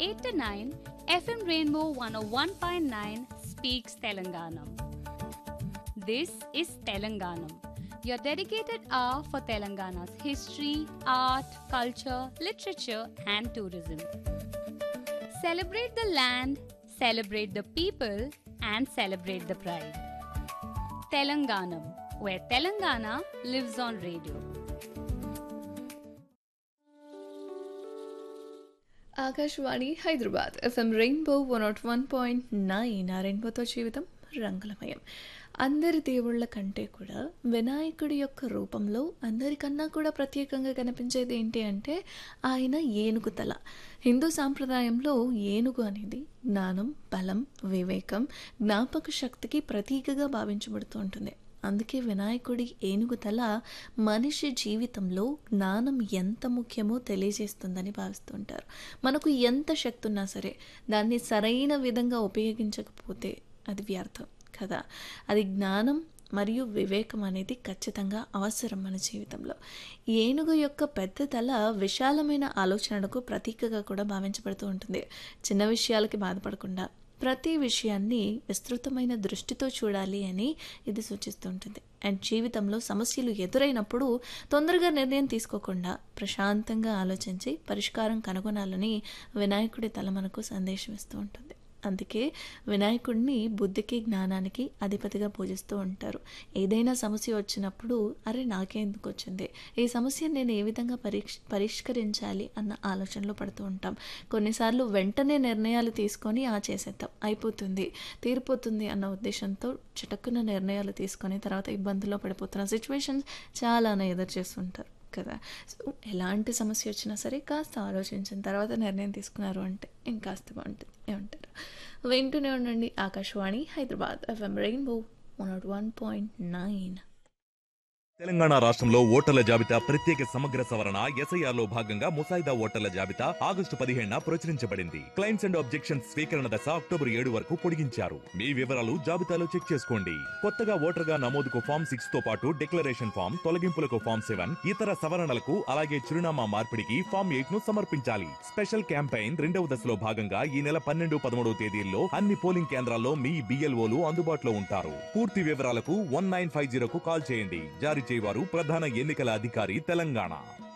8 to 9, FM Rainbow 101.9 speaks Telanganam. This is Telanganam, your dedicated hour for Telangana's history, art, culture, literature, and tourism. Celebrate the land, celebrate the people, and celebrate the pride. Telanganam, where Telangana lives on radio. Akashvani Hyderabad FM Rainbow one nought one point nine ఆ రెయిన్బోతో జీవితం రంగులమయం అందరి దేవుళ్ళ కంటే కూడా వినాయకుడి యొక్క రూపంలో అందరికన్నా కూడా ప్రత్యేకంగా కనిపించేది ఏంటి అంటే ఆయన ఏనుగు తల హిందూ సాంప్రదాయంలో ఏనుగు అనేది జ్ఞానం బలం వివేకం జ్ఞాపక శక్తికి ప్రతీకగా భావించబడుతూ ఉంటుంది అందుకే వినాయకుడి ఏనుగు తల మనిషి జీవితంలో జ్ఞానం ఎంత ముఖ్యమో తెలియజేస్తుందని భావిస్తుంటారు మనకు ఎంత శక్తి ఉన్నా సరే దాన్ని సరైన విధంగా ఉపయోగించకపోతే అది వ్యర్థం కదా అది జ్ఞానం మరియు వివేకం అనేది ఖచ్చితంగా అవసరం మన జీవితంలో ఏనుగు యొక్క పెద్ద తల విశాలమైన ఆలోచనలకు ప్రతీకగా కూడా భావించబడుతూ ఉంటుంది చిన్న విషయాలకి బాధపడకుండా ప్రతి విషయాన్ని విస్తృతమైన దృష్టితో చూడాలి అని ఇది సూచిస్తుంటుంది అండ్ జీవితంలో సమస్యలు ఎదురైనప్పుడు తొందరగా నిర్ణయం తీసుకోకుండా ప్రశాంతంగా ఆలోచించి పరిష్కారం కనుగొనాలని వినాయకుడి తల మనకు సందేశం ఇస్తూ ఉంటుంది అందుకే వినాయకుడిని బుద్ధికి జ్ఞానానికి అధిపతిగా పూజిస్తూ ఉంటారు ఏదైనా సమస్య వచ్చినప్పుడు అరే నాకే ఎందుకు వచ్చింది ఈ సమస్యను నేను ఏ విధంగా పరీక్ష పరిష్కరించాలి అన్న ఆలోచనలో పడుతూ ఉంటాం కొన్నిసార్లు వెంటనే నిర్ణయాలు తీసుకొని ఆ చేసేద్దాం అయిపోతుంది తీరిపోతుంది అన్న ఉద్దేశంతో చిటక్కున నిర్ణయాలు తీసుకొని తర్వాత ఇబ్బందుల్లో పడిపోతున్న సిచ్యువేషన్స్ చాలానే ఎదురు చేస్తుంటారు కదా సో ఎలాంటి సమస్య వచ్చినా సరే కాస్త ఆలోచించిన తర్వాత నిర్ణయం తీసుకున్నారు అంటే ఇంకాస్త బాగుంటుంది ఏమంటారు వింటూనే ఉండండి Akashvani Hyderabad FM Rainbow one nought one point nine Telangana రాష్ట్రంలో ఓటర్ల జాబితా ప్రత్యేక సమగ్ర సవరణ ఎస్ఐఆర్ లో భాగంగా ముసాయిదా ఓటర్ల జాబితా ఆగస్టు పదిహేడున ప్రచురించబడింది క్లైమ్స్ అండ్ ఆబ్జెక్షన్స్ స్వీకరణ దశ అక్టోబర్ ఏడు వరకు పొడిగించారు మీ వివరాలు జాబితాలో చెక్ చేసుకోండి కొత్తగా ఓటర్గా నమోదుకు ఫామ్ సిక్స్ తో పాటు డిక్లరేషన్ ఫామ్ తొలగింపులకు ఫామ్ సెవెన్ ఇతర సవరణలకు అలాగే చిరునామా మార్పిడికి ఫామ్ ఎయిట్ ను సమర్పించాలి స్పెషల్ క్యాంపెయిన్ రెండవ దశలో భాగంగా ఈ నెల పన్నెండు పదమూడవ తేదీల్లో అన్ని పోలింగ్ కేంద్రాల్లో మీ బిఎల్ఓలు అందుబాటులో ఉంటారు పూర్తి వివరాలకు వన్ నైన్ ఫైవ్ జీరోకు కాల్ చేయండి జారీ చేయవారు ప్రధాన ఎన్నికల అధికారి తెలంగాణ